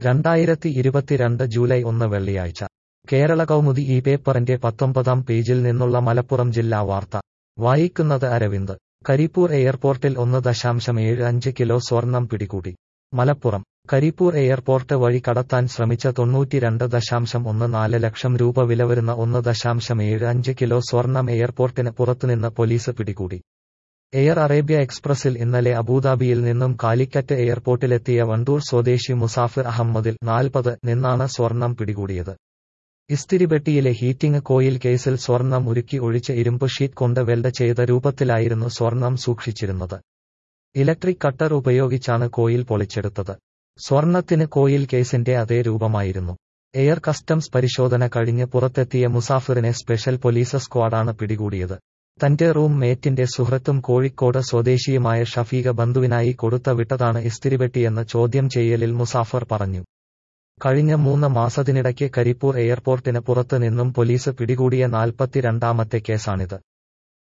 രണ്ടായിരത്തി ഇരുപത്തിരണ്ട് ജൂലൈ ഒന്ന് വെള്ളിയാഴ്ച കേരള കൗമുദി ഈ പേപ്പറിന്റെ പത്തൊമ്പതാം പേജിൽ നിന്നുള്ള മലപ്പുറം ജില്ലാ വാർത്ത വായിക്കുന്നത് അരവിന്ദ് കരിപ്പൂർ എയർപോർട്ടിൽ ഒന്ന് ദശാംശം ഏഴ് അഞ്ച് കിലോ സ്വർണം പിടികൂടി മലപ്പുറം കരിപ്പൂർ എയർപോർട്ട് വഴി കടത്താൻ ശ്രമിച്ച തൊണ്ണൂറ്റിരണ്ട് ദശാംശം ഒന്ന് നാല് ലക്ഷം രൂപ വില വരുന്ന ഒന്ന് ദശാംശം ഏഴ് അഞ്ച് കിലോ സ്വർണം എയർപോർട്ടിന് പുറത്തുനിന്ന് പോലീസ് പിടികൂടി എയർ അറേബ്യ എക്സ്പ്രസിൽ ഇന്നലെ അബുദാബിയിൽ നിന്നും കാലിക്കറ്റ് എയർപോർട്ടിലെത്തിയ വണ്ടൂർ സ്വദേശി മുസാഫിർ അഹമ്മദിൽ നാൽപ്പത് നിന്നാണ് സ്വർണം പിടികൂടിയത് ഇസ്തിരിപെട്ടിയിലെ ഹീറ്റിംഗ് കോയിൽ കേസിൽ സ്വർണം ഉരുക്കി ഒഴിച്ച് ഇരുമ്പ് ഷീറ്റ് കൊണ്ട് വെൽഡ് ചെയ്ത രൂപത്തിലായിരുന്നു സ്വർണം സൂക്ഷിച്ചിരുന്നത് ഇലക്ട്രിക് കട്ടർ ഉപയോഗിച്ചാണ് കോയിൽ പൊളിച്ചെടുത്തത് സ്വർണത്തിന് കോയിൽ കേസിന്റെ അതേ രൂപമായിരുന്നു എയർ കസ്റ്റംസ് പരിശോധന കഴിഞ്ഞ് പുറത്തെത്തിയ മുസാഫിറിനെ സ്പെഷ്യൽ പോലീസ് സ്ക്വാഡാണ് പിടികൂടിയത് തന്റെ റൂം മേറ്റിന്റെ സുഹൃത്തും കോഴിക്കോട് സ്വദേശിയുമായ ഷഫീഖ ബന്ധുവിനായി കൊടുത്ത വിട്ടതാണ് ഇസ്തിരിപെട്ടിയെന്ന് ചോദ്യം ചെയ്യലിൽ മുസാഫർ പറഞ്ഞു കഴിഞ്ഞ മൂന്ന് മാസത്തിനിടയ്ക്ക് കരിപ്പൂർ എയർപോർട്ടിന് പുറത്ത് നിന്നും പോലീസ് പിടികൂടിയ നാൽപ്പത്തിരണ്ടാമത്തെ കേസാണിത്